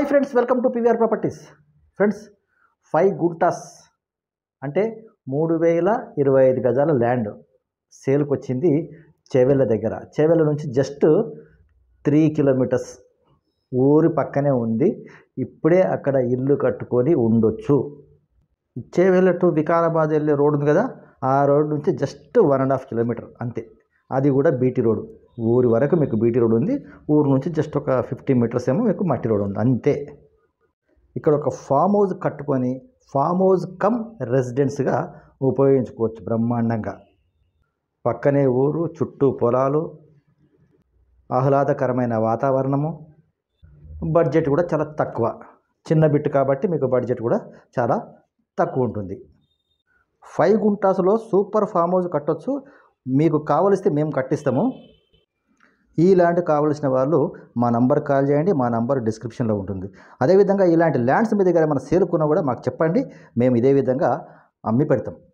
friends welcome to PVR properties friends five guntas అంటే మూడు వేల ఇరవై ఐదు గజాల ల్యాండ్ సేల్కి వచ్చింది చేవెళ్ళ దగ్గర చేవెళ్ళ నుంచి జస్ట్ త్రీ కిలోమీటర్స్ ఊరి పక్కనే ఉంది ఇప్పుడే అక్కడ ఇల్లు కట్టుకొని ఉండొచ్చు చేవెళ్ళ టు వికారాబాద్ వెళ్ళే రోడ్ ఉంది కదా ఆ రోడ్ నుంచి just one and half kilometre అంతే అది కూడా బీటీ రోడ్ ఊరి వరకు మీకు బీటీ రోడ్ ఉంది ఊరు నుంచి జస్ట్ ఒక ఫిఫ్టీ మీటర్స్ ఏమో మీకు మట్టి రోడ్ ఉంది అంతే ఇక్కడ ఒక ఫామ్ హౌస్ కట్టుకొని ఫామ్ హౌస్ కమ్ రెసిడెన్స్గా ఉపయోగించుకోవచ్చు బ్రహ్మాండంగా పక్కనే ఊరు చుట్టూ పొలాలు ఆహ్లాదకరమైన వాతావరణము బడ్జెట్ కూడా చాలా తక్కువ చిన్న బిట్ కాబట్టి మీకు బడ్జెట్ కూడా చాలా తక్కువ ఉంటుంది ఫైవ్ గుంటాస్లో సూపర్ ఫామ్ హౌస్ కట్టొచ్చు మీకు కావలిస్తే మేము కట్టిస్తాము ఈ ల్యాండ్ కావలసిన వాళ్ళు మా నంబర్ కాల్ చేయండి మా నంబర్ డిస్క్రిప్షన్లో ఉంటుంది అదేవిధంగా ఇలాంటి ల్యాండ్స్ మీ దగ్గర మన సేలుకున్నా కూడా మాకు చెప్పండి మేము ఇదే విధంగా అమ్మి పెడతాం